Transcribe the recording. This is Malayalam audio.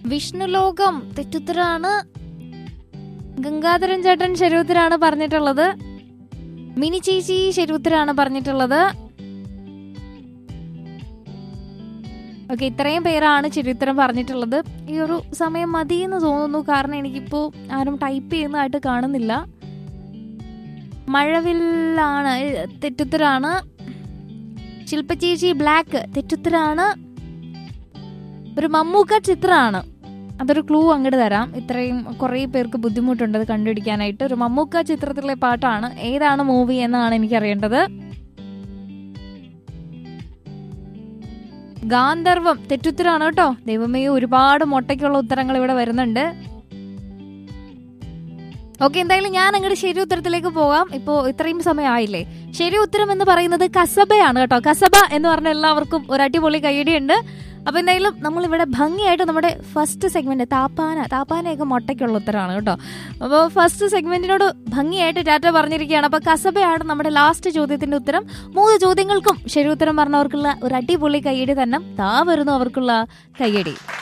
വിഷ്ണുലോകം തെറ്റുത്തരാണ് ഗംഗാധരൻ ചേട്ടൻ ശരിയുത്തരാണ് പറഞ്ഞിട്ടുള്ളത് മിനി ചേച്ചി ശരിയുത്തരാണ് പറഞ്ഞിട്ടുള്ളത് ഓക്കെ ഇത്രയും പേരാണ് ചരിത്രം പറഞ്ഞിട്ടുള്ളത് ഈ ഒരു സമയം മതി എന്ന് തോന്നുന്നു കാരണം എനിക്കിപ്പോ ആരും ടൈപ്പ് ചെയ്യുന്നതായിട്ട് കാണുന്നില്ല മഴവില്ലാണ് ഏ, തെറ്റുത്തരാണ് ശില്പചേച്ചി ബ്ലാക്ക് തെറ്റുത്തരാണ് ഒരു മമ്മൂക്ക ചിത്രമാണ് അതൊരു ക്ലൂ അങ്ങോട്ട് തരാം ഇത്രയും കുറേ പേർക്ക് ബുദ്ധിമുട്ടുണ്ട് അത് കണ്ടുപിടിക്കാനായിട്ട് ഒരു മമ്മൂക്ക ചിത്രത്തിലെ പാട്ടാണ് ഏതാണ് മൂവി എന്നാണ് എനിക്കറിയേണ്ടത് ഗാന്ധർവം തെറ്റുത്തരാണ് കേട്ടോ ദൈവമേ ഒരുപാട് മുട്ടയ്ക്കുള്ള ഉത്തരങ്ങൾ ഇവിടെ വരുന്നുണ്ട് ഓക്കെ എന്തായാലും ഞാൻ അങ്ങോട്ട് ശരി ഉത്തരത്തിലേക്ക് പോകാം ഇപ്പോ ഇത്രയും സമയമായില്ലേ ശരി ഉത്തരം എന്ന് പറയുന്നത് കസബയാണ് കേട്ടോ കസബ എന്ന് പറഞ്ഞ എല്ലാവർക്കും ഒരു അടിപൊളി കൈയടിയുണ്ട് അപ്പൊ എന്തായാലും നമ്മൾ ഇവിടെ ഭംഗിയായിട്ട് നമ്മുടെ ഫസ്റ്റ് സെഗ്മെന്റ് താപ്പാന താപ്പാനയൊക്കെ മുട്ടയ്ക്കുള്ള ഉത്തരമാണ് കേട്ടോ അപ്പോൾ ഫസ്റ്റ് സെഗ്മെന്റിനോട് ഭംഗിയായിട്ട് ടാറ്റ പറഞ്ഞിരിക്കുകയാണ് അപ്പൊ കസബയാണ് നമ്മുടെ ലാസ്റ്റ് ചോദ്യത്തിന്റെ ഉത്തരം മൂന്ന് ചോദ്യങ്ങൾക്കും ശരി ഉത്തരം പറഞ്ഞവർക്കുള്ള ഒരു അടിപൊളി കൈയടി തന്നെ താ വരുന്നു അവർക്കുള്ള കൈയടി